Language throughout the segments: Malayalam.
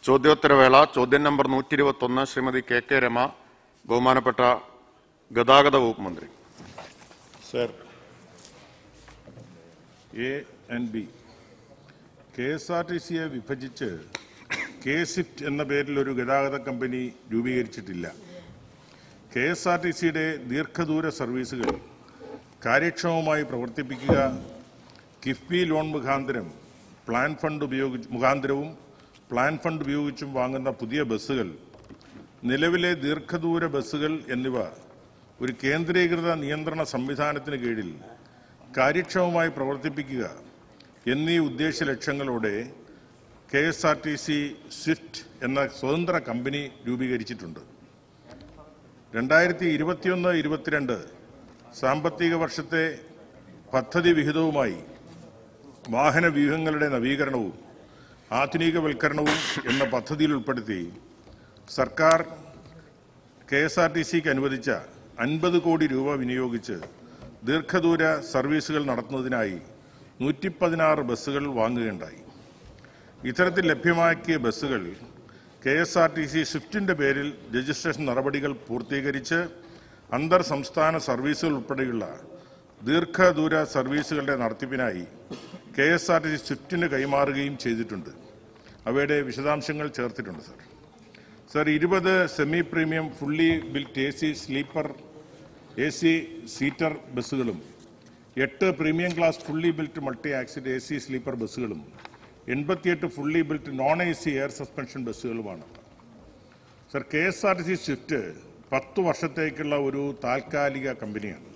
ചോദ്യോത്തരവേള ചോദ്യം നമ്പർ നൂറ്റി ഇരുപത്തൊന്ന് ശ്രീമതി കെ കെ രമ ബഹുമാനപ്പെട്ട ഗതാഗത വകുപ്പ് മന്ത്രി sir A and B K S R T സിയെ വിഭജിച്ച് കെ സിഫ്റ്റ് എന്ന പേരിൽ ഒരു ഗതാഗത കമ്പനി രൂപീകരിച്ചിട്ടില്ല കെ എസ് ആർ ടി സിയുടെ ദീർഘദൂര സർവീസുകൾ കാര്യക്ഷമമായി പ്രവർത്തിപ്പിക്കുക കിഫ്ബി ലോൺ മുഖാന്തരം പ്ലാൻ ഫണ്ട് ഉപയോഗിച്ച് മുഖാന്തരവും പ്ലാൻ ഫണ്ട് ഉപയോഗിച്ചും വാങ്ങുന്ന പുതിയ ബസ്സുകൾ നിലവിലെ ദീർഘദൂര ബസ്സുകൾ എന്നിവ ഒരു കേന്ദ്രീകൃത നിയന്ത്രണ സംവിധാനത്തിന് കീഴിൽ കാര്യക്ഷമമായി പ്രവർത്തിപ്പിക്കുക എന്നീ ഉദ്ദേശ ലക്ഷ്യങ്ങളോടെ K S R T C swift എന്ന സ്വതന്ത്ര കമ്പനി രൂപീകരിച്ചിട്ടുണ്ട് രണ്ടായിരത്തി ഇരുപത്തിയൊന്ന് ഇരുപത്തിരണ്ട് സാമ്പത്തിക വർഷത്തെ പദ്ധതി വിഹിതവുമായി വാഹന വ്യൂഹങ്ങളുടെ നവീകരണവും ആധുനികവൽക്കരണവും എന്ന പദ്ധതിയിൽ ഉൾപ്പെടുത്തി സർക്കാർ കെ എസ് ആർ ടി സിക്ക് അനുവദിച്ച അൻപത് കോടി രൂപ വിനിയോഗിച്ച് ദീർഘദൂര സർവീസുകൾ നടത്തുന്നതിനായി നൂറ്റി പതിനാറ് ബസ്സുകൾ വാങ്ങുകയുണ്ടായി ഇത്തരത്തിൽ ലഭ്യമാക്കിയ ബസ്സുകൾ K S R T C സ്വിഫ്റ്റിന്റെ പേരിൽ രജിസ്ട്രേഷൻ നടപടികൾ പൂർത്തീകരിച്ച് അന്തർ സംസ്ഥാന സർവീസുകൾ ഉൾപ്പെടെയുള്ള ദീർഘദൂര സർവീസുകളുടെ നടത്തിപ്പിനായി K S R T C സ്വിഫ്റ്റിന് കൈമാറുകയും ചെയ്തിട്ടുണ്ട് അവയുടെ വിശദാംശങ്ങൾ ചേർത്തിട്ടുണ്ട് സർ സർ ഇരുപത് semi premium fully built A C sleeper A C seater ബസ്സുകളും എട്ട് premium class fully built multi axle A C sleeper ബസ്സുകളും എൺപത്തിയെട്ട് fully built non A C air suspension ബസ്സുകളുമാണ് sir K S R T C swift പത്ത് വർഷത്തേക്കുള്ള ഒരു താൽക്കാലിക കമ്പനിയാണ്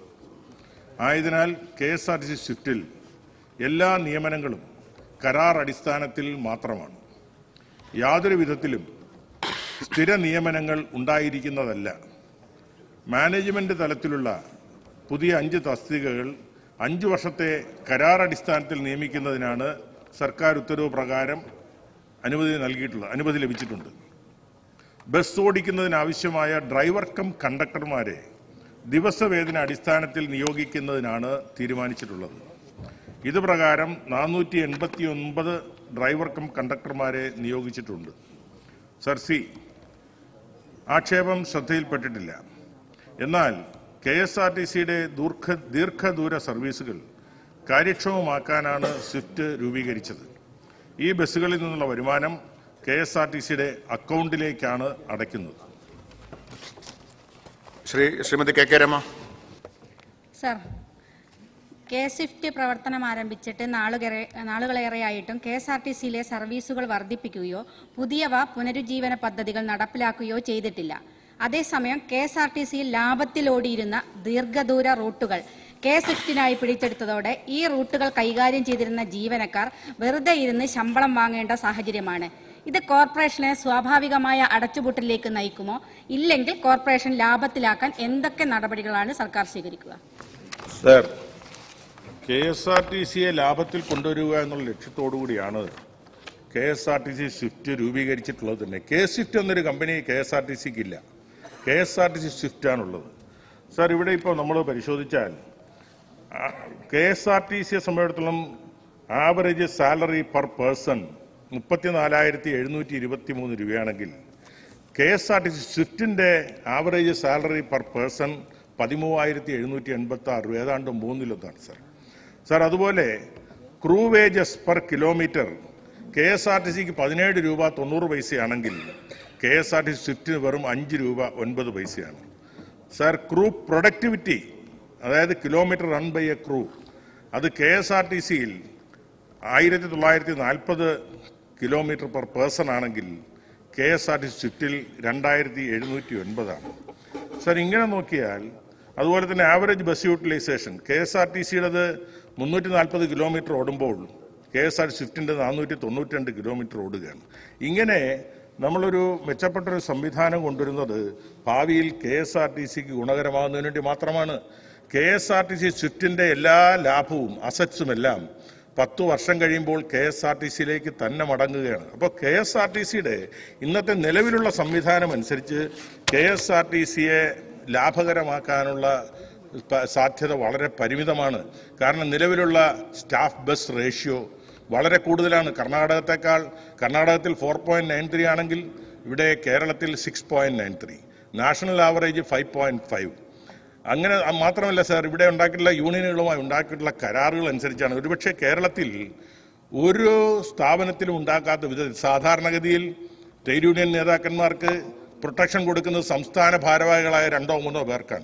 ആയതിനാൽ K S R T C സ്വിഫ്റ്റിൽ എല്ലാ നിയമനങ്ങളും കരാർ അടിസ്ഥാനത്തിൽ മാത്രമാണ് യാതൊരു വിധത്തിലും സ്ഥിര നിയമനങ്ങൾ ഉണ്ടായിരിക്കുന്നതല്ല മാനേജ്മെന്റ് തലത്തിലുള്ള പുതിയ അഞ്ച് തസ്തികകൾ അഞ്ചു വർഷത്തെ കരാർ അടിസ്ഥാനത്തിൽ നിയമിക്കുന്നതിനാണ് സർക്കാർ ഉത്തരവ് പ്രകാരം അനുമതി നൽകിയിട്ടുള്ളത് അനുമതി ലഭിച്ചിട്ടുണ്ട് ബസ് ഓടിക്കുന്നതിനാവശ്യമായ ഡ്രൈവർ കം കണ്ടക്ടർമാരെ ദിവസവേതന അടിസ്ഥാനത്തിൽ നിയോഗിക്കുന്നതിനാണ് തീരുമാനിച്ചിട്ടുള്ളത് ഇത് പ്രകാരം നാനൂറ്റി എൺപത്തി ഒൻപത് ഡ്രൈവർ കം കണ്ടക്ടർമാരെ നിയോഗിച്ചിട്ടുണ്ട് സർ സി ആക്ഷേപം ശ്രദ്ധയിൽപ്പെട്ടിട്ടില്ല എന്നാൽ കെ എസ് ആർ ടി സിയുടെ ദീർഘ ദീർഘദൂര സർവീസുകൾ കാര്യക്ഷമമാക്കാനാണ് സ്വിഫ്റ്റ് രൂപീകരിച്ചത് ഈ ബസ്സുകളിൽ നിന്നുള്ള വരുമാനം കെ എസ് ആർ ടി സിയുടെ അക്കൗണ്ടിലേക്കാണ് അടയ്ക്കുന്നത് Shri Shrimati K K Rama sir K swift പ്രവർത്തനം ആരംഭിച്ചിട്ട് നാളുകളെ നാളുകളേറെയായിട്ടും കെ എസ് ആർ ടി സിയിലെ സർവീസുകൾ വർദ്ധിപ്പിക്കുകയോ പുതിയവ പുനരുജ്ജീവന പദ്ധതികൾ നടപ്പിലാക്കുകയോ ചെയ്തിട്ടില്ല അതേസമയം കെ എസ് ആർ ടി സിയിൽ ലാഭത്തിലോടിയിരുന്ന ദീർഘദൂര റൂട്ടുകൾ കെ സ്വിഫ്റ്റിനായി പിടിച്ചെടുത്തതോടെ ഈ റൂട്ടുകൾ കൈകാര്യം ചെയ്തിരുന്ന ജീവനക്കാർ വെറുതെ ഇരുന്ന് ശമ്പളം വാങ്ങേണ്ട സാഹചര്യമാണ് ഇത് കോർപ്പറേഷനെ സ്വാഭാവികമായ അടച്ചുപൂട്ടലിലേക്ക് നയിക്കുമോ ഇല്ലെങ്കിൽ കോർപ്പറേഷൻ ലാഭത്തിലാക്കാൻ എന്തൊക്കെ നടപടികളാണ് സർക്കാർ സ്വീകരിക്കുക sir K S R T സിയെ ലാഭത്തിൽ കൊണ്ടുവരിക എന്നുള്ള ലക്ഷ്യത്തോടു കൂടിയാണ് K S R T C swift രൂപീകരിച്ചിട്ടുള്ളത് തന്നെ കെ സ്വിഫ്റ്റ് എന്നൊരു company K S R T സിക്ക് ഇല്ല K S R T C swift ആണുള്ളത് സാർ ഇവിടെ ഇപ്പോൾ നമ്മൾ പരിശോധിച്ചാൽ കെ എസ് ആർ ടി സിയെ സംബന്ധിച്ചിടത്തോളം ആവറേജ് സാലറി പെർ പേഴ്സൺ മുപ്പത്തിനാലായിരത്തി എഴുന്നൂറ്റി ഇരുപത്തി മൂന്ന് രൂപയാണെങ്കിൽ K S R T C സ്വിഫ്റ്റിന്റെ ആവറേജ് സാലറി പെർ പേഴ്സൺ പതിമൂവായിരത്തി എഴുന്നൂറ്റി എൺപത്തി ആറ് രൂപ ഏതാണ്ട് മൂന്നിലൊന്നാണ് സാർ സാർ അതുപോലെ crew wages per kilometre K S R T സിക്ക് പതിനേഴ് രൂപ തൊണ്ണൂറ് പൈസയാണെങ്കിൽ K S R T C സ്വിഫ്റ്റിന് വെറും അഞ്ച് രൂപ ഒൻപത് പൈസയാണ് സാർ ക്രൂ പ്രൊഡക്ടിവിറ്റി അതായത് kilometre run by a crew അത് കെ എസ് ആർ ടി സിയിൽ ആയിരത്തി തൊള്ളായിരത്തി നാൽപ്പത് കിലോമീറ്റർ പെർ പേഴ്സൺ ആണെങ്കിൽ K S R T C സ്വിഫ്റ്റിൽ രണ്ടായിരത്തി എഴുന്നൂറ്റി ഒൻപതാണ് സാർ ഇങ്ങനെ നോക്കിയാൽ അതുപോലെ തന്നെ average bus utilization K S R T സിയുടേത് മുന്നൂറ്റി നാൽപ്പത് കിലോമീറ്റർ ഓടുമ്പോൾ കെ എസ് ആർ ടി സ്വിഫ്റ്റിൻ്റെ നാനൂറ്റി തൊണ്ണൂറ്റി രണ്ട് കിലോമീറ്റർ ഓടുകയാണ് ഇങ്ങനെ നമ്മളൊരു മെച്ചപ്പെട്ട ഒരു സംവിധാനം കൊണ്ടുവരുന്നത് ഭാവിയിൽ കെ എസ് ആർ ടി സിക്ക് ഗുണകരമാകുന്നതിന് വേണ്ടി മാത്രമാണ് K S R T C സ്വിഫ്റ്റിന്റെ എല്ലാ ലാഭവും അസറ്റ്സും എല്ലാം പത്തു വർഷം കഴിയുമ്പോൾ കെ എസ് ആർ ടി സിയിലേക്ക് തന്നെ മടങ്ങുകയാണ് അപ്പോൾ കെ എസ് ആർ ടി സിയുടെ ഇന്നത്തെ നിലവിലുള്ള സംവിധാനം അനുസരിച്ച് കെ എസ് ആർ ടി സിയെ ലാഭകരമാക്കാനുള്ള പ- സാധ്യത വളരെ പരിമിതമാണ് കാരണം നിലവിലുള്ള സ്റ്റാഫ് ബസ് റേഷ്യോ വളരെ കൂടുതലാണ് കർണാടകത്തെക്കാൾ കർണാടകത്തിൽ ഫോർ പോയിന്റ് നയൻ ത്രീ ആണെങ്കിൽ ഇവിടെ കേരളത്തിൽ six point nine three national average five point five അങ്ങനെ അത് മാത്രമല്ല സാർ ഇവിടെ ഉണ്ടാക്കിയിട്ടുള്ള യൂണിയനുകളുമായി ഉണ്ടാക്കിയിട്ടുള്ള കരാറുകൾ അനുസരിച്ചാണ് ഒരുപക്ഷെ കേരളത്തിൽ ഒരു സ്ഥാപനത്തിലും ഉണ്ടാക്കാത്ത വിധത്തിൽ സാധാരണഗതിയിൽ ട്രേഡ് യൂണിയൻ നേതാക്കന്മാർക്ക് പ്രൊട്ടക്ഷൻ കൊടുക്കുന്നത് സംസ്ഥാന ഭാരവാഹികളായ രണ്ടോ മൂന്നോ പേർക്കാണ്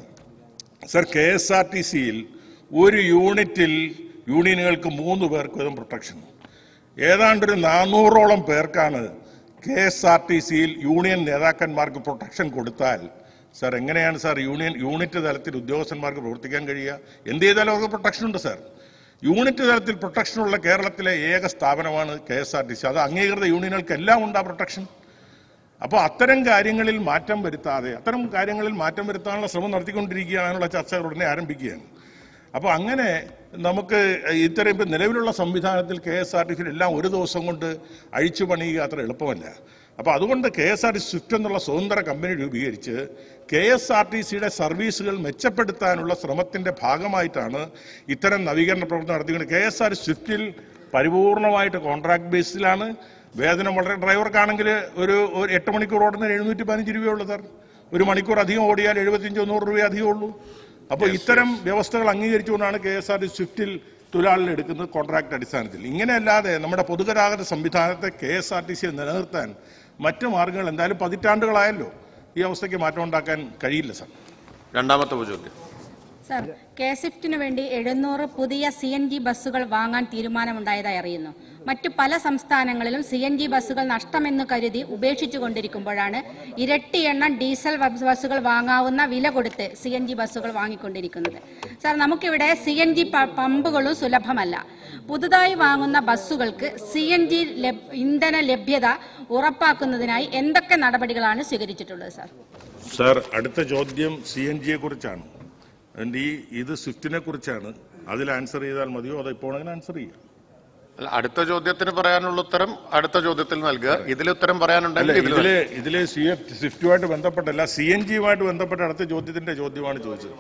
sir K S R T സിയിൽ ഒരു യൂണിറ്റിൽ യൂണിയനുകൾക്ക് മൂന്ന് പേർക്ക് വീതം പ്രൊട്ടക്ഷൻ ഏതാണ്ടൊരു നാനൂറോളം പേർക്കാണ് കെ എസ് ആർ ടി സിയിൽ യൂണിയൻ നേതാക്കന്മാർക്ക് പ്രൊട്ടക്ഷൻ കൊടുത്താൽ സാർ എങ്ങനെയാണ് സാർ യൂണിയൻ യൂണിറ്റ് തലത്തിൽ ഉദ്യോഗസ്ഥന്മാർക്ക് പ്രവർത്തിക്കാൻ കഴിയുക എന്ത് ചെയ്താലും അവർക്ക് പ്രൊട്ടക്ഷൻ ഉണ്ട് സാർ യൂണിറ്റ് തലത്തിൽ പ്രൊട്ടക്ഷനുള്ള കേരളത്തിലെ ഏക സ്ഥാപനമാണ് K S R T C അത് അംഗീകൃത യൂണിയനുകൾക്കെല്ലാം ഉണ്ട് ആ പ്രൊട്ടക്ഷൻ അപ്പോൾ അത്തരം കാര്യങ്ങളിൽ മാറ്റം വരുത്താതെ അത്തരം കാര്യങ്ങളിൽ മാറ്റം വരുത്താനുള്ള ശ്രമം നടത്തിക്കൊണ്ടിരിക്കുകയാണുള്ള ചർച്ചകൾ ഉടനെ ആരംഭിക്കുകയാണ് അപ്പോൾ അങ്ങനെ നമുക്ക് ഇത്തരം ഇപ്പം നിലവിലുള്ള സംവിധാനത്തിൽ കെ എസ് ആർ ടി സിയിൽ എല്ലാം ഒരു ദിവസം കൊണ്ട് അഴിച്ചു പണിയുക അത്ര എളുപ്പമല്ല അപ്പോൾ അതുകൊണ്ട് K S R T swift എന്നുള്ള സ്വതന്ത്ര കമ്പനി രൂപീകരിച്ച് കെ എസ് ആർ ടി സിയുടെ സർവീസുകൾ മെച്ചപ്പെടുത്താനുള്ള ശ്രമത്തിന്റെ ഭാഗമായിട്ടാണ് ഇത്തരം നവീകരണ പ്രവർത്തനം നടത്തിക്കുന്നത് കെ എസ് ആർ സ്വിഫ്റ്റിൽ പരിപൂർണമായിട്ട് കോൺട്രാക്ട് ബേസിലാണ് വേതനം വളരെ ഡ്രൈവർക്കാണെങ്കിൽ ഒരു ഒരു എട്ട് മണിക്കൂർ ഓടുന്നതിന് എഴുന്നൂറ്റി പതിനഞ്ച് രൂപയുള്ളൂ സാർ ഒരു മണിക്കൂർ അധികം ഓടിയാൽ എഴുപത്തിയഞ്ചോ നൂറ് രൂപ അധികം ഉള്ളൂ അപ്പോൾ ഇത്തരം വ്യവസ്ഥകൾ അംഗീകരിച്ചുകൊണ്ടാണ് കെ എസ് ആർ ടി സ്വിഫ്റ്റിൽ തൊഴിലാളികൾ എടുക്കുന്നത് കോൺട്രാക്ട് അടിസ്ഥാനത്തിൽ ഇങ്ങനെയല്ലാതെ നമ്മുടെ പൊതുഗതാഗത സംവിധാനത്തെ കെ എസ് ആർ ടി സിയിൽ നിലനിർത്താൻ മറ്റു മാർഗങ്ങൾ എന്തായാലും പതിറ്റാണ്ടുകളായല്ലോ ഈ അവസ്ഥയ്ക്ക് മാറ്റം ഉണ്ടാക്കാൻ കഴിയില്ല സാർ രണ്ടാമത്തെ ചോദ്യം സർ കെ സ്വിഫ്റ്റിനു വേണ്ടി എഴുന്നൂറ് പുതിയ സി എൻ ജി ബസ്സുകൾ വാങ്ങാൻ തീരുമാനമുണ്ടായതായി അറിയുന്നു മറ്റു പല സംസ്ഥാനങ്ങളിലും സി എൻ ജി ബസ്സുകൾ നഷ്ടമെന്ന് കരുതി ഉപേക്ഷിച്ചു കൊണ്ടിരിക്കുമ്പോഴാണ് ഇരട്ടി എണ്ണം ഡീസൽ ബസ്- ബസ്സുകൾ വാങ്ങാവുന്ന വില കൊടുത്ത് സി എൻ ജി ബസ്സുകൾ വാങ്ങിക്കൊണ്ടിരിക്കുന്നത് സാർ നമുക്കിവിടെ സി എൻ ജി പമ്പുകളും സുലഭമല്ല പുതുതായി വാങ്ങുന്ന ബസ്സുകൾക്ക് സി എൻ ജി ഇന്ധന ലഭ്യത ഉറപ്പാക്കുന്നതിനായി എന്തൊക്കെ നടപടികളാണ് സ്വീകരിച്ചിട്ടുള്ളത് സാർ സാർ അടുത്ത ചോദ്യം സി എൻ ജിയെ കുറിച്ചാണ് അതിന്റെ ഈ ഇത് സ്വിഫ്റ്റിനെ കുറിച്ചാണ് അതിൽ ആൻസർ ചെയ്താൽ മതിയോ അതോ ഇപ്പോൾ അങ്ങനെ ആൻസർ ചെയ്യാം അല്ല, അടുത്ത ചോദ്യത്തിന് പറയാനുള്ള ഉത്തരം അടുത്ത ചോദ്യത്തിൽ നൽകുക ഇതിൽ ഉത്തരം അല്ല പറയാനുണ്ടെങ്കിൽ ഇതിൽ ഇതില് ഇതില് സി എഫ് സ്വിഫ്റ്റുമായിട്ട് ബന്ധപ്പെട്ടല്ല സി എൻ ജിയുമായിട്ട് ബന്ധപ്പെട്ട അടുത്ത ചോദ്യത്തിന്റെ ചോദ്യമാണ് ചോദിച്ചത്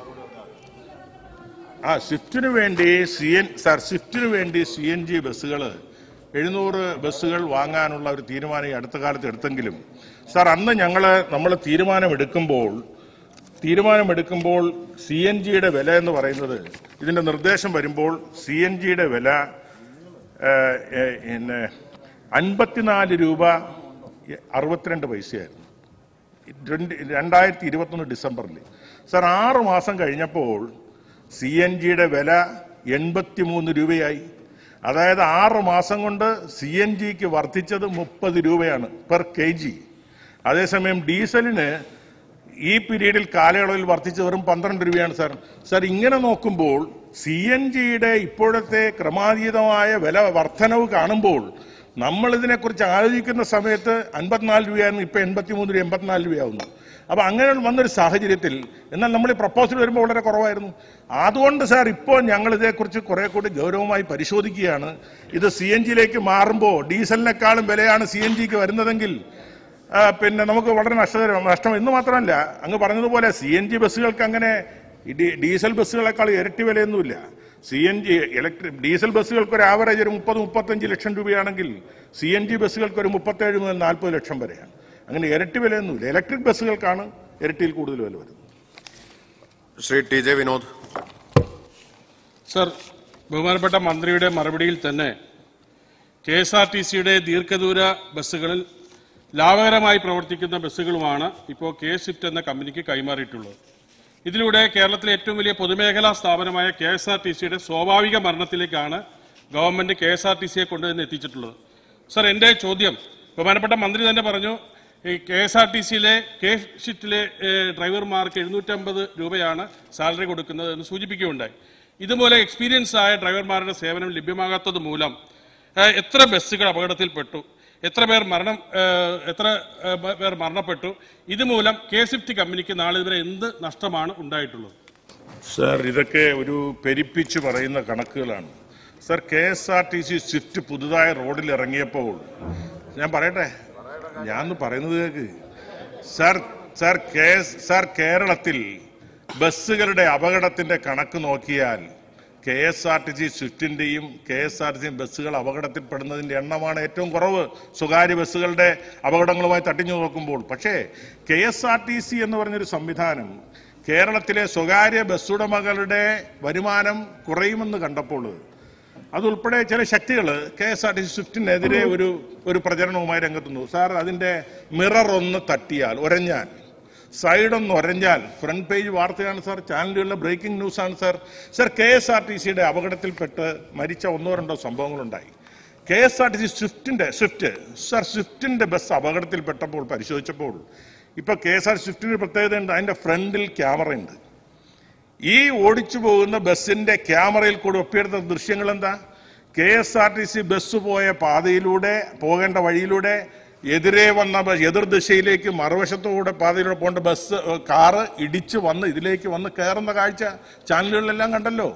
ആ സ്വിഫ്റ്റിന് വേണ്ടി സി എൻ സാർ സ്വിഫ്റ്റിന് വേണ്ടി സി എൻ ജി ബസ്സുകൾ എഴുന്നൂറ് ബസ്സുകൾ വാങ്ങാനുള്ള ഒരു തീരുമാനം ഈ അടുത്ത കാലത്ത് എടുത്തെങ്കിലും സാർ അന്ന് ഞങ്ങൾ നമ്മൾ തീരുമാനമെടുക്കുമ്പോൾ തീരുമാനമെടുക്കുമ്പോൾ സി എൻ ജിയുടെ വില എന്ന് പറയുന്നത് ഇതിന്റെ നിർദ്ദേശം വരുമ്പോൾ സി എൻ ജിയുടെ വില ഏഹ്, ഏഹ്, പിന്നെ അൻപത്തിനാല് രൂപ അറുപത്തിരണ്ട് പൈസയായിരുന്നു രണ്ട് രണ്ടായിരത്തി ഇരുപത്തൊന്ന് ഡിസംബറിൽ സാർ ആറ് മാസം കഴിഞ്ഞപ്പോൾ സി എൻ ജിയുടെ വില എൺപത്തിമൂന്ന് രൂപയായി അതായത് ആറ് മാസം കൊണ്ട് സി എൻ ജിക്ക് വർദ്ധിച്ചത് മുപ്പത് രൂപയാണ് പെർ കെ ജി അതേസമയം ഡീസലിന് ഈ പീരീഡിൽ കാലയളവിൽ വർദ്ധിച്ച് വെറും പന്ത്രണ്ട് രൂപയാണ് സാർ സാർ ഇങ്ങനെ നോക്കുമ്പോൾ സി എൻ ജിയുടെ ഇപ്പോഴത്തെ ക്രമാതീതമായ വില വർധനവ് കാണുമ്പോൾ നമ്മൾ ഇതിനെക്കുറിച്ച് ആലോചിക്കുന്ന സമയത്ത് അൻപത്തിനാല് രൂപയായിരുന്നു ഇപ്പൊ എൺപത്തിമൂന്ന് രൂപ എൺപത്തിനാല് രൂപയാവുന്നു അപ്പൊ അങ്ങനെ വന്നൊരു സാഹചര്യത്തിൽ എന്നാൽ നമ്മൾ ഈ പ്രപ്പോസൽ വരുമ്പോൾ വളരെ കുറവായിരുന്നു അതുകൊണ്ട് സാർ ഇപ്പോൾ ഞങ്ങൾ ഇതേക്കുറിച്ച് കുറെ കൂടി ഗൗരവമായി പരിശോധിക്കുകയാണ് ഇത് സി എൻ ജിയിലേക്ക് മാറുമ്പോൾ ഡീസലിനേക്കാളും വിലയാണ് സി എൻ ജിക്ക് വരുന്നതെങ്കിൽ ആ, പിന്നെ നമുക്ക് വളരെ നഷ്ടകരം നഷ്ടം എന്ന് മാത്രമല്ല അങ്ങ് പറഞ്ഞതുപോലെ സി എൻ ജി ബസ്സുകൾക്ക് അങ്ങനെ ഈ ഡി- ഡീസൽ ബസ്സുകളെക്കാൾ ഇരട്ടി വിലയൊന്നുമില്ല C N G electric diesel ബസ്സുകൾക്ക് ഒരു ആവറേജ് ഒരു മുപ്പത് മുപ്പത്തഞ്ച് ലക്ഷം രൂപയാണെങ്കിൽ സി എൻ ജി ബസ്സുകൾക്ക് ഒരു മുപ്പത്തേഴ് മുതൽ നാൽപ്പത് ലക്ഷം വരെയാണ് അങ്ങനെ ഇരട്ടി വിലയൊന്നുമില്ല ഇലക്ട്രിക് ബസ്സുകൾക്കാണ് ഇരട്ടിയിൽ കൂടുതൽ വില വരുന്നത് Shri T J Vinod sir ബഹുമാനപ്പെട്ട മന്ത്രിയുടെ മറുപടിയിൽ തന്നെ കെ എസ് ആർ ടി സിയുടെ ദീർഘദൂര ബസ്സുകളിൽ ലാഭകരമായി പ്രവർത്തിക്കുന്ന ബസ്സുകളുമാണ് ഇപ്പോൾ കെ സ്വിഫ്റ്റ് എന്ന കമ്പനിക്ക് കൈമാറിയിട്ടുള്ളത് ഇതിലൂടെ കേരളത്തിലെ ഏറ്റവും വലിയ പൊതുമേഖലാ സ്ഥാപനമായ കെ എസ് ആർ ടി സിയുടെ സ്വാഭാവിക മരണത്തിലേക്കാണ് government K S R T സിയെ കൊണ്ടുവന്ന് എത്തിച്ചിട്ടുള്ളത് സർ എൻ്റെ ചോദ്യം ബഹുമാനപ്പെട്ട മന്ത്രി തന്നെ പറഞ്ഞു ഈ കെ എസ് ആർ ടി സിയിലെ കെ ഷിഫ്റ്റിലെ ഏഹ്, ഡ്രൈവർമാർക്ക് എഴുന്നൂറ്റമ്പത് രൂപയാണ് സാലറി കൊടുക്കുന്നത് എന്ന് സൂചിപ്പിക്കുകയുണ്ടായി ഇതുപോലെ എക്സ്പീരിയൻസ് ആയ ഡ്രൈവർമാരുടെ സേവനം ലഭ്യമാകാത്തത് മൂലം ഏഹ്, എത്ര ബസ്സുകൾ അപകടത്തിൽപ്പെട്ടു എത്ര പേർ മരണം ഏഹ്, എത്ര ഏഹ്, പേർ മരണപ്പെട്ടു ഇതുമൂലം കെ സ്വിഫ്റ്റ് കമ്പനിക്ക് നാളെ ഇതുവരെ എന്ത് നഷ്ടമാണ് ഉണ്ടായിട്ടുള്ളത് സാർ ഇതൊക്കെ ഒരു പെരിപ്പിച്ച് പറയുന്ന കണക്കുകളാണ് sir K S R T C swift പുതുതായി റോഡിൽ ഇറങ്ങിയപ്പോൾ ഞാൻ പറയട്ടെ ഞാൻ ഒന്ന് പറയുന്നത് കേൾക്ക് സാർ സാർ കെ സാർ കേരളത്തിൽ ബസ്സുകളുടെ അപകടത്തിന്റെ കണക്ക് നോക്കിയാൽ K S R T C സ്വിഫ്റ്റിന്റെയും K S R T C ബസ്സുകൾ അപകടത്തിൽപ്പെടുന്നതിന്റെ എണ്ണമാണ് ഏറ്റവും കുറവ് സ്വകാര്യ ബസ്സുകളുടെ അപകടങ്ങളുമായി തട്ടിഞ്ഞു നോക്കുമ്പോൾ പക്ഷേ K S R T C എന്ന് പറഞ്ഞൊരു സംവിധാനം കേരളത്തിലെ സ്വകാര്യ ബസ്സുടമകളുടെ വരുമാനം കുറയുമെന്ന് കണ്ടപ്പോൾ അതുൾപ്പെടെ ചില ശക്തികൾ K S R T C സ്വിഫ്റ്റിനെതിരെ ഒരു ഒരു പ്രചരണവുമായി രംഗത്തുന്നു സാർ അതിന്റെ മിറർ ഒന്ന് തട്ടിയാൽ ഒരഞ്ഞാൽ സൈഡ് ഒന്ന് ഒരഞ്ഞാൽ ഫ്രണ്ട് പേജ് വാർത്തയാണ് സാർ ചാനലുകളിലെ ബ്രേക്കിംഗ് ന്യൂസാണ് sir sir K S R T സിയുടെ അപകടത്തിൽപ്പെട്ട് മരിച്ച ഒന്നോ രണ്ടോ സംഭവങ്ങളുണ്ടായി K S R T C സ്വിഫ്റ്റിന്റെ സ്വിഫ്റ്റ് സാർ സ്വിഫ്റ്റിന്റെ ബസ് അപകടത്തിൽപ്പെട്ടപ്പോൾ പരിശോധിച്ചപ്പോൾ ഇപ്പൊ കെ എസ് ആർ സ്വിഫ്റ്റിന് പ്രത്യേകത ഉണ്ട് അതിന്റെ ഫ്രണ്ടിൽ ക്യാമറ ഉണ്ട് ഈ ഓടിച്ചു പോകുന്ന ബസ്സിന്റെ ക്യാമറയിൽ കൂടി ഒപ്പിയെടുത്ത ദൃശ്യങ്ങൾ എന്താ K S R T C bus പോയ പാതയിലൂടെ പോകേണ്ട വഴിയിലൂടെ എതിരെ വന്ന ബസ് എതിർ ദിശയിലേക്ക് മറുവശത്തുകൂടെ പാതയിലൂടെ പോകേണ്ട ബസ് ഏഹ്, കാറ് ഇടിച്ചു വന്ന് ഇതിലേക്ക് വന്ന് കയറുന്ന കാഴ്ച ചാനലുകളിലെല്ലാം കണ്ടല്ലോ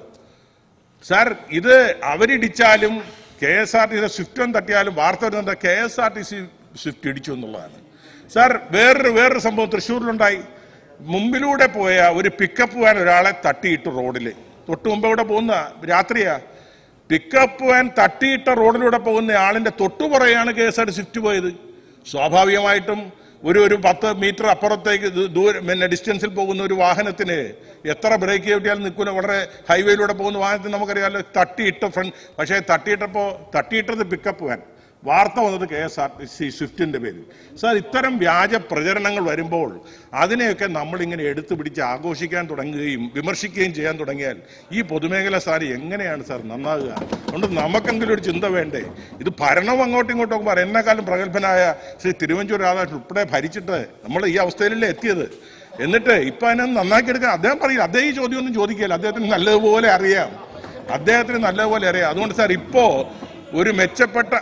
സാർ ഇത് അവരിടിച്ചാലും K S R T C swift തട്ടിയാലും വാർത്ത വരുന്നത് K S R T C swift ഇടിച്ചു എന്നുള്ളതാണ് സാർ വേറൊരു വേറൊരു സംഭവം തൃശ്ശൂരിലുണ്ടായി മുമ്പിലൂടെ പോയ ഒരു പിക്കപ്പ് വാൻ ഒരാളെ തട്ടിയിട്ട് റോഡിൽ തൊട്ട് മുമ്പ് ഇവിടെ പോകുന്ന രാത്രിയാ പിക്കപ്പ് വാൻ തട്ടിയിട്ട റോഡിലൂടെ പോകുന്ന ആളിന്റെ തൊട്ടുപുറയാണ് K S R T swift പോയത് സ്വാഭാവികമായിട്ടും ഒരു ഒരു പത്ത് മീറ്റർ അപ്പുറത്തേക്ക് ദൂ- ദൂരം പിന്നെ ഡിസ്റ്റൻസിൽ പോകുന്ന ഒരു വാഹനത്തിന് എത്ര ബ്രേക്ക് ചവിട്ടിയാലും നിൽക്കൂല വളരെ ഹൈവേയിലൂടെ പോകുന്ന വാഹനത്തിന് നമുക്കറിയാമല്ലോ തട്ടിയിട്ട് ഫ്രണ്ട് പക്ഷേ തട്ടിയിട്ടപ്പോൾ തട്ടിയിട്ടത് പിക്കപ്പ് വാൻ വാർത്ത വന്നത് K S R T C സ്വിഫ്റ്റിന്റെ പേരിൽ സാർ ഇത്തരം വ്യാജ പ്രചരണങ്ങൾ വരുമ്പോൾ അതിനെയൊക്കെ നമ്മളിങ്ങനെ എടുത്തു പിടിച്ച് ആഘോഷിക്കാൻ തുടങ്ങുകയും വിമർശിക്കുകയും ചെയ്യാൻ തുടങ്ങിയാൽ ഈ പൊതുമേഖലാ സാർ എങ്ങനെയാണ് സാർ നന്നാകുക അതുകൊണ്ട് നമുക്കെങ്കിലും ഒരു ചിന്ത വേണ്ടേ ഇത് ഭരണം അങ്ങോട്ടും ഇങ്ങോട്ടും ഒക്കെ പറയും എന്നെക്കാളും പ്രഗത്ഭനായ ശ്രീ തിരുവഞ്ചൂർ രാധാകൃഷ്ണൻ ഉൾപ്പെടെ ഭരിച്ചിട്ട് നമ്മൾ ഈ അവസ്ഥയിലല്ലേ എത്തിയത് എന്നിട്ട് ഇപ്പൊ അതിനെ നന്നാക്കിയെടുക്കാൻ അദ്ദേഹം പറയില്ല അദ്ദേഹം ഈ ചോദ്യമൊന്നും ചോദിക്കില്ല അദ്ദേഹത്തിന് നല്ലതുപോലെ അറിയാം അദ്ദേഹത്തിന് നല്ലതുപോലെ അറിയാം അതുകൊണ്ട് സാർ ഇപ്പോ ഒരു മെച്ചപ്പെട്ട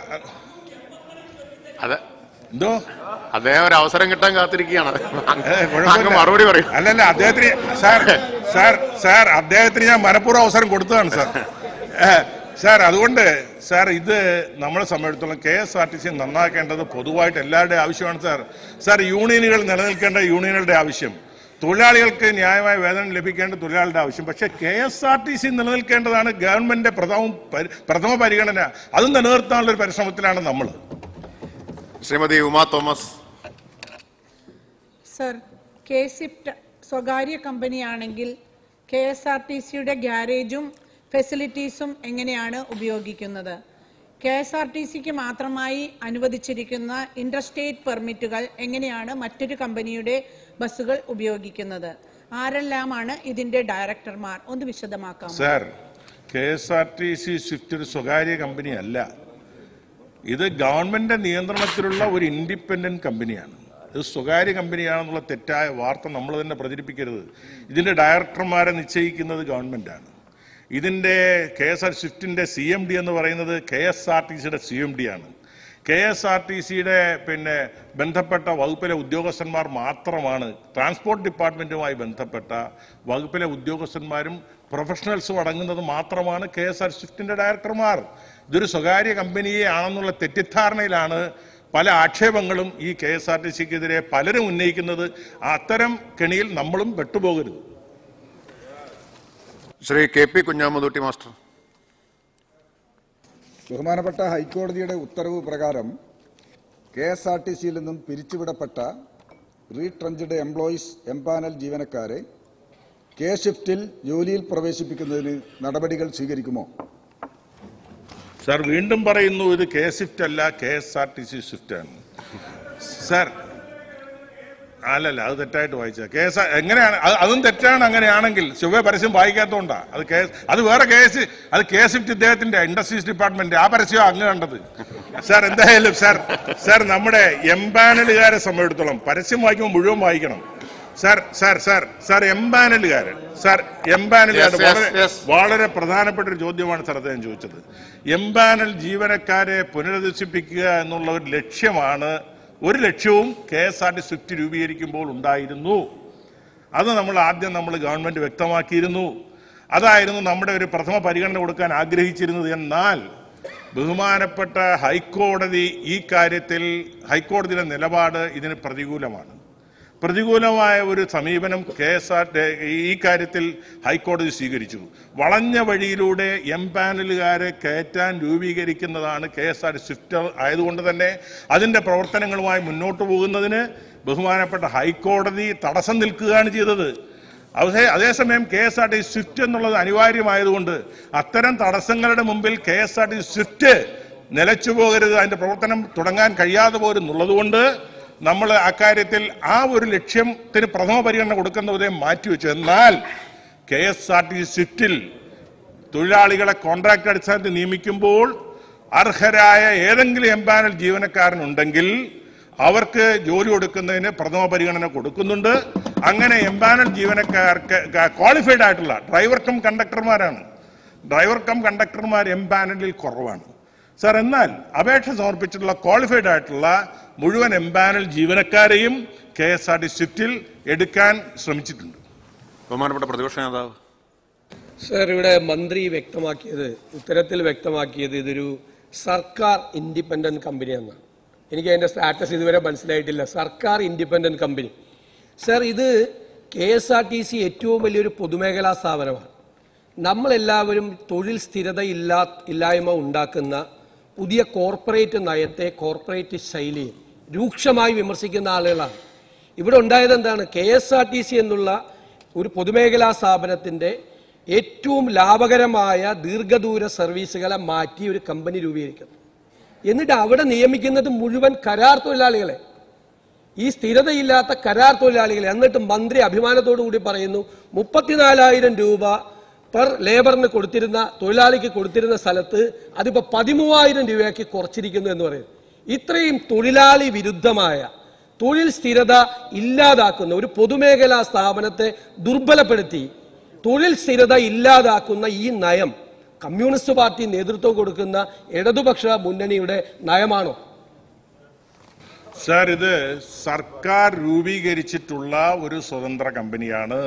അതെ എന്തോ അദ്ദേഹം ഒരു അവസരം കിട്ടാൻ കാത്തിരിക്കുകയാണ് ഏ, അങ്ങ് കുഴപ്പമില്ല. മറുപടി പറയും അല്ലല്ല അദ്ദേഹത്തിന് സാർ സാർ സാർ അദ്ദേഹത്തിന് ഞാൻ മനഃപൂർവ്വം അവസരം കൊടുത്തതാണ് സാർ ഏ, സാർ അതുകൊണ്ട് സാർ ഇത് നമ്മളെ സംബന്ധിച്ചിടത്തോളം K S R T C നന്നാക്കേണ്ടത് പൊതുവായിട്ട് എല്ലാവരുടെയും ആവശ്യമാണ് സാർ സാർ യൂണിയനുകൾ നിലനിൽക്കേണ്ട യൂണിയനുകളുടെ ആവശ്യം തൊഴിലാളികൾക്ക് ന്യായമായ വേതനം ലഭിക്കേണ്ട തൊഴിലാളിയുടെ ആവശ്യം പക്ഷേ K S R T C നിലനിൽക്കേണ്ടതാണ് ഗവൺമെന്റിന്റെ പ്രഥമ പരി- പ്രഥമ പരിഗണന അത് നിലനിർത്താനുള്ള ഒരു പരിശ്രമത്തിലാണ് നമ്മൾ Shrimati Uma Thomas sir K swift സ്വകാര്യ കമ്പനിയാണെങ്കിൽ കെ എസ് ആർ ടി സിയുടെ ഗ്യാരേജും ഫെസിലിറ്റീസും എങ്ങനെയാണ് ഉപയോഗിക്കുന്നത് കെ എസ് ആർ ടി സിക്ക് മാത്രമായി അനുവദിച്ചിരിക്കുന്ന ഇൻഡർസ്റ്റേറ്റ് പെർമിറ്റുകൾ എങ്ങനെയാണ് മറ്റൊരു കമ്പനിയുടെ ബസ്സുകൾ ഉപയോഗിക്കുന്നത് ആരെല്ലാമാണ് ഇതിന്റെ ഡയറക്ടർമാർ ഒന്ന് വിശദമാക്കാം sir K S R T C swift ഒരു സ്വകാര്യ കമ്പനി അല്ല ഇത് ഗവൺമെന്റ് നിയന്ത്രണത്തിലുള്ള ഒരു ഇൻഡിപെൻഡന്റ് കമ്പനിയാണ് ഇത് സ്വകാര്യ കമ്പനിയാണെന്നുള്ള തെറ്റായ വാർത്ത നമ്മൾ തന്നെ പ്രചരിപ്പിക്കരുത് ഇതിന്റെ ഡയറക്ടർമാരെ നിശ്ചയിക്കുന്നത് ഗവൺമെന്റാണ് ഇതിന്റെ കെ എസ് ആർ സ്വിഫ്റ്റിന്റെ സി എം ഡി എന്ന് പറയുന്നത് കെ എസ് ആർ ടി സിയുടെ സി എം ഡി ആണ് കെ എസ് ആർ ടി സിയുടെ പിന്നെ ബന്ധപ്പെട്ട വകുപ്പിലെ ഉദ്യോഗസ്ഥന്മാർ മാത്രമാണ് ട്രാൻസ്പോർട്ട് ഡിപ്പാർട്ട്മെന്റുമായി ബന്ധപ്പെട്ട വകുപ്പിലെ ഉദ്യോഗസ്ഥന്മാരും പ്രൊഫഷണൽസും അടങ്ങുന്നത് മാത്രമാണ് കെ എസ് ആർ സ്വിഫ്റ്റിന്റെ ഡയറക്ടർമാർ ഇതൊരു സ്വകാര്യ കമ്പനിയെ ആണെന്നുള്ള തെറ്റിദ്ധാരണയിലാണ് പല ആക്ഷേപങ്ങളും ഈ കെ എസ് ആർ ടി സിക്കെതിരെ പലരും ഉന്നയിക്കുന്നത് അത്തരം കെണിയിൽ നമ്മളും പെട്ടുപോകരുത് Shri K P Kunhammedkutty master ബഹുമാനപ്പെട്ട ഹൈക്കോടതിയുടെ ഉത്തരവ് പ്രകാരം കെ എസ് ആർ ടി സിയിൽ നിന്നും പിരിച്ചുവിടപ്പെട്ട റീട്രഞ്ച്ഡ് എംപ്ലോയീസ് എംപാനൽ ജീവനക്കാരെ കെ ഷിഫ്റ്റിൽ ജോലിയിൽ പ്രവേശിപ്പിക്കുന്നതിന് നടപടികൾ സ്വീകരിക്കുമോ സാർ വീണ്ടും പറയുന്നു ഇത് കെ സ്വിഫ്റ്റ് അല്ല K S R T C swift ആണ് സാർ അല്ലല്ല അത് തെറ്റായിട്ട് വായിച്ച കെ എസ് എങ്ങനെയാണ് അത് അതും തെറ്റാണ് അങ്ങനെയാണെങ്കിൽ ചൊവ്വ പരസ്യം വായിക്കാത്തോണ്ടാ അത് കെ അത് വേറെ കേസ് അത് കെ സ്വിഫ്റ്റ് ഇദ്ദേഹത്തിന്റെ ഇൻഡസ്ട്രീസ് ഡിപ്പാർട്ട്മെന്റ് ആ പരസ്യം അങ്ങ് കണ്ടത് സാർ എന്തായാലും സാർ സാർ നമ്മുടെ എംപാനലുകാരെ സംബന്ധിച്ചിടത്തോളം പരസ്യം വായിക്കുമ്പോൾ മുഴുവൻ വായിക്കണം സാർ സാർ സാർ സാർ എംപാനലുകാരൻ സാർ എംപാനലുകാരൻ Yes, yes, വളരെ yes. വളരെ പ്രധാനപ്പെട്ട ഒരു ചോദ്യമാണ് സാർ അദ്ദേഹം ചോദിച്ചത് എംപാനൽ ജീവനക്കാരെ പുനരധിവസിപ്പിക്കുക എന്നുള്ള ഒരു ലക്ഷ്യമാണ് ഒരു ലക്ഷ്യവും K S R T swift രൂപീകരിക്കുമ്പോൾ ഉണ്ടായിരുന്നു അത് നമ്മൾ ആദ്യം നമ്മൾ ഗവൺമെന്റ് വ്യക്തമാക്കിയിരുന്നു അതായിരുന്നു നമ്മുടെ ഒരു പ്രഥമ പരിഗണന കൊടുക്കാൻ ആഗ്രഹിച്ചിരുന്നത് എന്നാൽ ബഹുമാനപ്പെട്ട ഹൈക്കോടതി ഈ കാര്യത്തിൽ ഹൈക്കോടതിയുടെ നിലപാട് ഇതിന് പ്രതികൂലമാണ് പ്രതികൂലമായ ഒരു സമീപനം കെ എസ് ആർ ഈ കാര്യത്തിൽ ഹൈക്കോടതി സ്വീകരിച്ചു വളഞ്ഞ വഴിയിലൂടെ എം പാനലുകാരെ കയറ്റാൻ രൂപീകരിക്കുന്നതാണ് കെ എസ് ആർ സ്വിഫ്റ്റ് ആയതുകൊണ്ട് തന്നെ അതിന്റെ പ്രവർത്തനങ്ങളുമായി മുന്നോട്ട് പോകുന്നതിന് ബഹുമാനപ്പെട്ട ഹൈക്കോടതി തടസ്സം നിൽക്കുകയാണ് ചെയ്തത് അതേ അതേസമയം K S R T swift എന്നുള്ളത് അനിവാര്യമായതുകൊണ്ട് അത്തരം തടസ്സങ്ങളുടെ മുമ്പിൽ K S R T swift നിലച്ചു പോകരുത് അതിന്റെ പ്രവർത്തനം തുടങ്ങാൻ കഴിയാതെ പോരുന്നുള്ളതുകൊണ്ട് നമ്മൾ അക്കാര്യത്തിൽ ആ ഒരു ലക്ഷ്യത്തിന് പ്രഥമ പരിഗണന കൊടുക്കുന്നവരെ മാറ്റിവെച്ചു എന്നാൽ കെ എസ് ആർ ടി സ്വിഫ്റ്റിൽ തൊഴിലാളികളെ കോൺട്രാക്ട് അടിസ്ഥാനത്തിൽ നിയമിക്കുമ്പോൾ അർഹരായ ഏതെങ്കിലും എംപാനൽ ജീവനക്കാരനുണ്ടെങ്കിൽ അവർക്ക് ജോലി കൊടുക്കുന്നതിന് പ്രഥമ പരിഗണന കൊടുക്കുന്നുണ്ട് അങ്ങനെ എംപാനൽ ജീവനക്കാർക്ക് ക്വാളിഫൈഡ് ആയിട്ടുള്ള ഡ്രൈവർ കം കണ്ടക്ടർമാരാണ് ഡ്രൈവർ കം കണ്ടക്ടർമാർ എംപാനലിൽ കുറവാണ് സാർ എന്നാൽ അപേക്ഷ സമർപ്പിച്ചിട്ടുള്ള ക്വാളിഫൈഡ് ആയിട്ടുള്ള മുഴുവൻ എംപാനൽ ജീവനക്കാരെയും കെ എസ് ആർ ടി സ്വിഫ്റ്റിൽ എടുക്കാൻ ശ്രമിച്ചിട്ടുണ്ട് ബഹുമാനപ്പെട്ട പ്രതിപക്ഷ നേതാവ് സർ ഇവിടെ മന്ത്രി വ്യക്തമാക്കിയത് ഉത്തരത്തിൽ വ്യക്തമാക്കിയത് ഇതൊരു സർക്കാർ ഇൻഡിപെൻഡന്റ് കമ്പനിയെന്നാണ് എനിക്ക് അതിന്റെ സ്റ്റാറ്റസ് ഇതുവരെ മനസ്സിലായിട്ടില്ല സർക്കാർ ഇൻഡിപെൻഡന്റ് കമ്പനി സർ ഇത് K S R T C ഏറ്റവും വലിയൊരു പൊതുമേഖലാ സ്ഥാപനമാണ് നമ്മളെല്ലാവരും തൊഴിൽ സ്ഥിരത ഇല്ലാ ഇല്ലായ്മ ഉണ്ടാക്കുന്ന പുതിയ കോർപ്പറേറ്റ് നയത്തെ കോർപ്പറേറ്റ് ശൈലിയെ രൂക്ഷമായി വിമർശിക്കുന്ന ആളുകളാണ് ഇവിടെ ഉണ്ടായത് എന്താണ് K S R T C എന്നുള്ള ഒരു പൊതുമേഖലാ സ്ഥാപനത്തിന്റെ ഏറ്റവും ലാഭകരമായ ദീർഘദൂര സർവീസുകളെ മാറ്റി ഒരു കമ്പനി രൂപീകരിക്കുന്നു എന്നിട്ട് അവിടെ നിയമിക്കുന്നത് മുഴുവൻ കരാർ തൊഴിലാളികളെ ഈ സ്ഥിരതയില്ലാത്ത കരാർ തൊഴിലാളികളെ എന്നിട്ട് മന്ത്രി അഭിമാനത്തോടു കൂടി പറയുന്നു മുപ്പത്തിനാലായിരം രൂപ പെർ ലേബറിന് കൊടുത്തിരുന്ന തൊഴിലാളിക്ക് കൊടുത്തിരുന്ന സ്ഥലത്ത് അതിപ്പോ പതിമൂവായിരം രൂപയാക്കി കുറച്ചിരിക്കുന്നു എന്ന് പറയുന്നു ഇത്രയും തൊഴിലാളി വിരുദ്ധമായ തൊഴിൽ സ്ഥിരത ഇല്ലാതാക്കുന്ന ഒരു പൊതുമേഖലാ സ്ഥാപനത്തെ ദുർബലപ്പെടുത്തി തൊഴിൽ സ്ഥിരത ഇല്ലാതാക്കുന്ന ഈ നയം കമ്മ്യൂണിസ്റ്റ് പാർട്ടി നേതൃത്വം കൊടുക്കുന്ന ഇടതുപക്ഷ മുന്നണിയുടെ നയമാണോ സാർ ഇത് സർക്കാർ രൂപീകരിച്ചിട്ടുള്ള ഒരു സ്വതന്ത്ര കമ്പനിയാണ്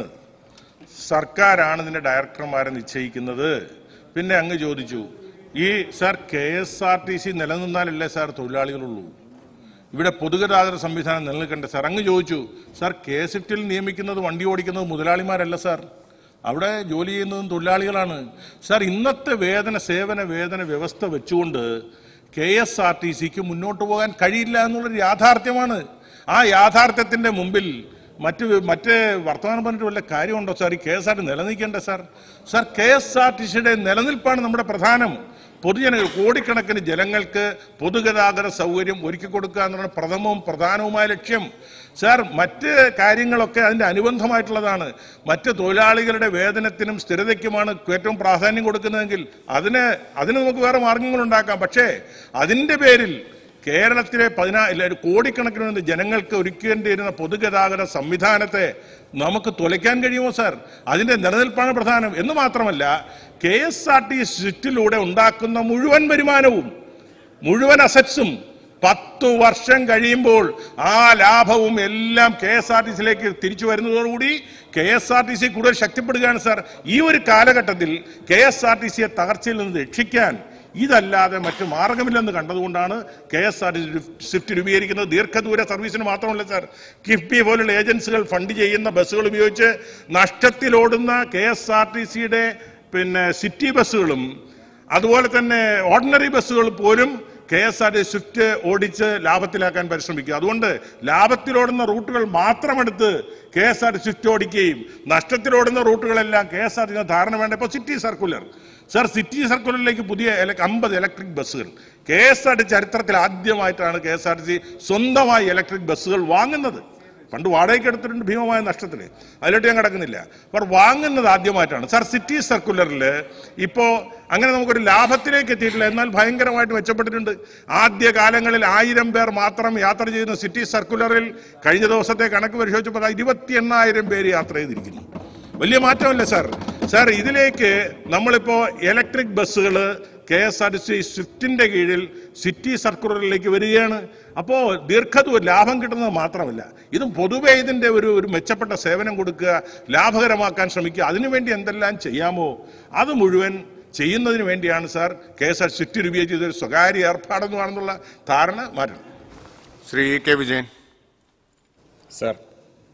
സർക്കാരാണ് ഇതിന്റെ ഡയറക്ടർമാരെ നിശ്ചയിക്കുന്നത് പിന്നെ അങ്ങ് ചോദിച്ചു ഈ sir K S R T C നിലനിന്നാലല്ലേ സാർ തൊഴിലാളികളുള്ളൂ ഇവിടെ പൊതുഗതാഗത സംവിധാനം നിലനിൽക്കണ്ടേ സാർ അങ്ങ് ചോദിച്ചു സാർ കെ സ്വിഫ്റ്റിൽ നിയമിക്കുന്നത് വണ്ടി ഓടിക്കുന്നത് മുതലാളിമാരല്ല സാർ അവിടെ ജോലി ചെയ്യുന്നതും തൊഴിലാളികളാണ് സാർ ഇന്നത്തെ വേതന സേവന വേതന വ്യവസ്ഥ വെച്ചുകൊണ്ട് കെ എസ് ആർ ടി സിക്ക് മുന്നോട്ട് പോകാൻ കഴിയില്ല എന്നുള്ളൊരു യാഥാർത്ഥ്യമാണ് ആ യാഥാർത്ഥ്യത്തിന്റെ മുമ്പിൽ മറ്റ് മറ്റ് വർത്തമാനം പറഞ്ഞിട്ട് വല്ല കാര്യമുണ്ടോ സാർ ഈ കെ എസ് ആർ ടി നിലനിൽക്കണ്ടേ sir sir K S R T സിയുടെ നിലനിൽപ്പാണ് നമ്മുടെ പ്രധാനം പൊതുജനങ്ങൾ കോടിക്കണക്കിന് ജനങ്ങൾക്ക് പൊതുഗതാഗത സൗകര്യം ഒരുക്കി കൊടുക്കുക എന്നുള്ള പ്രഥമവും പ്രധാനവുമായ ലക്ഷ്യം സാർ മറ്റ് കാര്യങ്ങളൊക്കെ അതിന്റെ അനുബന്ധമായിട്ടുള്ളതാണ് മറ്റ് തൊഴിലാളികളുടെ വേതനത്തിനും സ്ഥിരതയ്ക്കുമാണ് ഏറ്റവും പ്രാധാന്യം കൊടുക്കുന്നതെങ്കിൽ അതിന് അതിന് നമുക്ക് വേറെ മാർഗങ്ങൾ ഉണ്ടാക്കാം പക്ഷേ അതിന്റെ പേരിൽ കേരളത്തിലെ പതിനാ ഇല്ല, ഒരു കോടിക്കണക്കിന് വരുന്ന ജനങ്ങൾക്ക് ഒരുക്കേണ്ടിയിരുന്ന പൊതുഗതാഗത സംവിധാനത്തെ നമുക്ക് തുലയ്ക്കാൻ കഴിയുമോ സാർ അതിന്റെ നിലനിൽപ്പാണ് പ്രധാനം എന്ന് മാത്രമല്ല കെ എസ് ആർ ടി സ്വിറ്റിലൂടെ ഉണ്ടാക്കുന്ന മുഴുവൻ വരുമാനവും മുഴുവൻ അസറ്റ്സും പത്തു വർഷം കഴിയുമ്പോൾ ആ ലാഭവും എല്ലാം കെ എസ് ആർ ടി സിയിലേക്ക് തിരിച്ചു വരുന്നതോടുകൂടി K S R T C കൂടുതൽ ശക്തിപ്പെടുകയാണ് സാർ ഈ ഒരു കാലഘട്ടത്തിൽ കെ എസ് ആർ ടി സിയെ തകർച്ചയിൽ നിന്ന് രക്ഷിക്കാൻ ഇതല്ലാതെ മറ്റു മാർഗമില്ലെന്ന് കണ്ടതുകൊണ്ടാണ് K S R T swift രൂപീകരിക്കുന്നത് ദീർഘദൂര സർവീസിന് മാത്രമല്ല സാർ കിഫ്ബി പോലുള്ള ഏജൻസികൾ ഫണ്ട് ചെയ്യുന്ന ബസ്സുകൾ ഉപയോഗിച്ച് നഷ്ടത്തിലോടുന്ന കെ എസ് ആർ ടി സിയുടെ പിന്നെ സിറ്റി ബസ്സുകളും അതുപോലെ തന്നെ ഓർഡിനറി ബസ്സുകൾ പോലും K S R T swift ഓടിച്ച് ലാഭത്തിലാക്കാൻ പരിശ്രമിക്കുക അതുകൊണ്ട് ലാഭത്തിലോടുന്ന റൂട്ടുകൾ മാത്രമെടുത്ത് K S R T swift ഓടിക്കുകയും നഷ്ടത്തിലോടുന്ന റൂട്ടുകളെല്ലാം കെ എസ് ആർ ടി ധാരണ വേണ്ട ഇപ്പോൾ സിറ്റി സർക്കുലർ സർ സിറ്റി സർക്കുലറിലേക്ക് പുതിയ അമ്പത് ഇലക്ട്രിക് ബസ്സുകൾ കെ എസ് ആർ ടി ചരിത്രത്തിൽ ആദ്യമായിട്ടാണ് K S R T C സ്വന്തമായി ഇലക്ട്രിക് ബസ്സുകൾ വാങ്ങുന്നത് പണ്ട് വാടകയ്ക്ക് എടുത്തിട്ടുണ്ട് ഭീമമായ നഷ്ടത്തിൽ അതിലോട്ട് ഞാൻ കിടക്കുന്നില്ല അവർ വാങ്ങുന്നത് ആദ്യമായിട്ടാണ് സാർ സിറ്റി സർക്കുലറിൽ ഇപ്പോൾ അങ്ങനെ നമുക്കൊരു ലാഭത്തിലേക്ക് എത്തിയിട്ടില്ല എന്നാൽ ഭയങ്കരമായിട്ട് മെച്ചപ്പെട്ടിട്ടുണ്ട് ആദ്യ കാലങ്ങളിൽ ആയിരം പേർ മാത്രം യാത്ര ചെയ്യുന്ന സിറ്റി സർക്കുലറിൽ കഴിഞ്ഞ ദിവസത്തെ കണക്ക് പരിശോധിച്ചപ്പോൾ ഇരുപത്തി എണ്ണായിരം പേര് യാത്ര ചെയ്തിരിക്കുന്നു വലിയ മാറ്റമല്ലേ സാർ സാർ ഇതിലേക്ക് നമ്മളിപ്പോ ഇലക്ട്രിക് ബസ്സുകൾ K S R T C സ്വിഫ്റ്റിന്റെ കീഴിൽ സിറ്റി സർക്കുലറിലേക്ക് വരികയാണ് അപ്പോൾ ദീർഘദൂര ലാഭം കിട്ടുന്നത് മാത്രമല്ല ഇതും പൊതുവെ ഇതിന്റെ ഒരു ഒരു മെച്ചപ്പെട്ട സേവനം കൊടുക്കുക ലാഭകരമാക്കാൻ ശ്രമിക്കുക അതിനുവേണ്ടി എന്തെല്ലാം ചെയ്യാമോ അത് മുഴുവൻ ചെയ്യുന്നതിന് വേണ്ടിയാണ് sir K S R swift രൂപീകരിച്ചത് ഒരു സ്വകാര്യ ഏർപ്പാടെന്നുമാണെന്നുള്ള ധാരണ മാറ്റണം Shri K Vijayan sir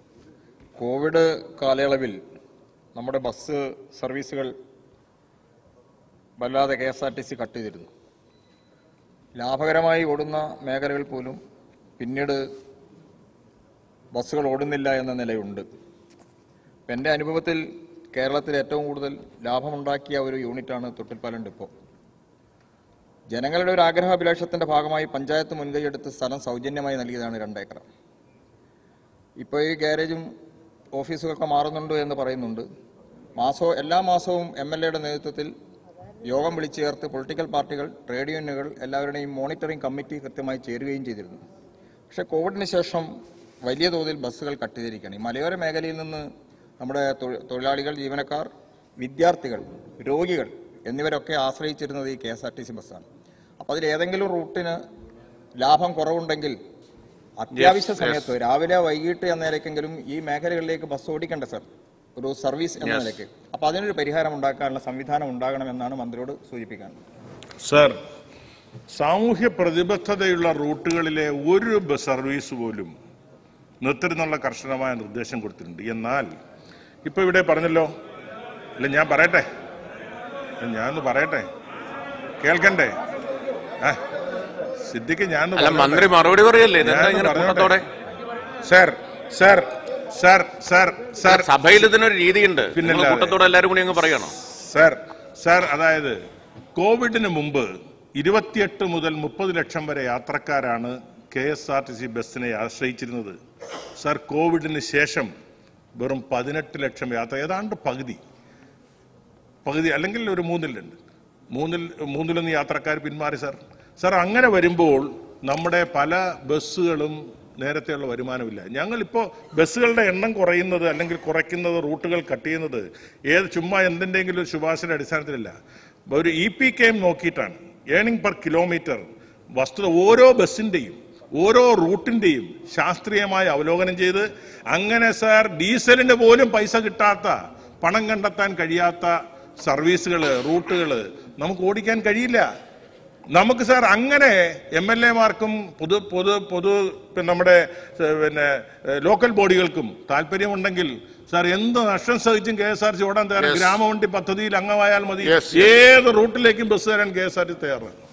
Covid കാലയളവിൽ നമ്മുടെ ബസ് സർവീസുകൾ വല്ലാതെ K S R T C cut ചെയ്തിരുന്നു ലാഭകരമായി ഓടുന്ന മേഖലകൾ പോലും പിന്നീട് ബസ്സുകൾ ഓടുന്നില്ല എന്ന നിലയുണ്ട് ഇപ്പം എൻ്റെ അനുഭവത്തിൽ കേരളത്തിൽ ഏറ്റവും കൂടുതൽ ലാഭമുണ്ടാക്കിയ ഒരു യൂണിറ്റാണ് തൊട്ടിൽപ്പാലം ഡിപ്പോ ജനങ്ങളുടെ ഒരു ആഗ്രഹാഭിലാഷത്തിന്റെ ഭാഗമായി പഞ്ചായത്ത് മുൻകൈയെടുത്ത് സ്ഥലം സൗജന്യമായി നൽകിയതാണ് രണ്ടേക്കർ ഇപ്പോൾ ഈ ഗ്യാരേജും ഓഫീസുകളൊക്കെ മാറുന്നുണ്ട് എന്ന് പറയുന്നുണ്ട് മാസവും എല്ലാ മാസവും എം എൽ എയുടെ നേതൃത്വത്തിൽ യോഗം വിളിച്ചു ചേർത്ത് പൊളിറ്റിക്കൽ പാർട്ടികൾ ട്രേഡ് യൂണിയനുകൾ എല്ലാവരുടെയും മോണിറ്ററിംഗ് കമ്മിറ്റി കൃത്യമായി ചേരുകയും ചെയ്തിരുന്നു പക്ഷേ കോവിഡിന് ശേഷം വലിയ തോതിൽ ബസ്സുകൾ കട്ട് ചെയ്തിരിക്കുകയാണ് ഈ മലയോര മേഖലയിൽ നിന്ന് നമ്മുടെ തൊഴി- തൊഴിലാളികൾ ജീവനക്കാർ വിദ്യാർത്ഥികൾ രോഗികൾ എന്നിവരൊക്കെ ആശ്രയിച്ചിരുന്നത് ഈ K S R T C ബസ്സാണ് അപ്പോൾ അതിൽ ഏതെങ്കിലും റൂട്ടിന് ലാഭം കുറവുണ്ടെങ്കിൽ അത്യാവശ്യ സമയത്ത് രാവിലെ വൈകിട്ട് എന്ന നിലയ്ക്കെങ്കിലും ഈ മേഖലകളിലേക്ക് ബസ് ഓടിക്കണ്ടേ സർ ഒരു സർവീസ് എന്ന നിലയ്ക്ക് അപ്പൊ അതിനൊരു പരിഹാരം ഉണ്ടാക്കാനുള്ള സംവിധാനം ഉണ്ടാകണമെന്നാണ് മന്ത്രിയോട് സൂചിപ്പിക്കാൻ സർ സാമൂഹ്യ പ്രതിബദ്ധതയുള്ള റൂട്ടുകളിലെ ഒരു ബസ് സർവീസ് പോലും നിർത്തരുന്നുള്ള കർശനമായ നിർദ്ദേശം കൊടുത്തിട്ടുണ്ട് എന്നാൽ ഇപ്പൊ ഇവിടെ പറഞ്ഞല്ലോ അല്ല ഞാൻ പറയട്ടെ ഞാനൊന്ന് പറയട്ടെ കേൾക്കണ്ടേ ആ, സിദ്ദിഖ് ഞാൻ അല്ല മന്ത്രി മറുപടി പറയല്ലേ ഇതെന്താ ഇങ്ങനെ കൂട്ടത്തോടെ sir sir sir sir sir സഭയിൽ ഇതിനൊരു രീതിയുണ്ട് നിങ്ങൾ പിന്നല്ലാതെ. കൂട്ടത്തോടെ എല്ലാവരും കൂടി അങ്ങ് പറയണോ സർ സർ അതായത് കോവിഡിന് മുമ്പ് ഇരുപത്തിയെട്ട് മുതൽ മുപ്പത് ലക്ഷം വരെ യാത്രക്കാരാണ് K S R T C ബസ്സിനെ ആശ്രയിച്ചിരുന്നത് സർ കോവിഡിന് ശേഷം വെറും പതിനെട്ട് ലക്ഷം യാത്ര ഏതാണ്ട് പകുതി പകുതി അല്ലെങ്കിൽ ഒരു മൂന്നിലുണ്ട് മൂന്നിൽ മൂന്നിലൊന്ന് യാത്രക്കാർ പിന്മാറി സർ സർ അങ്ങനെ വരുമ്പോൾ നമ്മുടെ പല ബസ്സുകളും നേരത്തെയുള്ള വരുമാനമില്ല ഞങ്ങളിപ്പോൾ ബസ്സുകളുടെ എണ്ണം കുറയുന്നത് അല്ലെങ്കിൽ കുറയ്ക്കുന്നത് റൂട്ടുകൾ കട്ട് ചെയ്യുന്നത് ഏത് ചുമ്മാ എന്തിൻ്റെങ്കിലും ഒരു ശുപാർശയുടെ അടിസ്ഥാനത്തിലല്ല ഒരു ഇ പി കെ എം നോക്കിയിട്ടാണ് ഏണിംഗ് പെർ കിലോമീറ്റർ വസ്തുത ഓരോ ബസ്സിൻ്റെയും ഓരോ റൂട്ടിൻ്റെയും ശാസ്ത്രീയമായി അവലോകനം ചെയ്ത് അങ്ങനെ സാർ ഡീസലിന് പോലും പൈസ കിട്ടാത്ത പണം കണ്ടെത്താൻ കഴിയാത്ത സർവീസുകൾ റൂട്ടുകൾ നമുക്ക് ഓടിക്കാൻ കഴിയില്ല നമുക്ക് സാർ അങ്ങനെ എം എൽ എമാർക്കും പൊതു പൊതു പൊതു പിന്നെ നമ്മുടെ ഏഹ്, പിന്നെ ഏഹ്, ലോക്കൽ ബോഡികൾക്കും താല്പര്യമുണ്ടെങ്കിൽ സാർ എന്ത് നഷ്ടം സഹിച്ചും കെ എസ് ആർ സി ഓടാൻ തയ്യാറാണ് ഗ്രാമവണ്ടി പദ്ധതിയിൽ അംഗമായാൽ മതി Yes, ഏത് റൂട്ടിലേക്കും ബസ് തരാൻ കെ എസ് ആർ സി തയ്യാറാണ്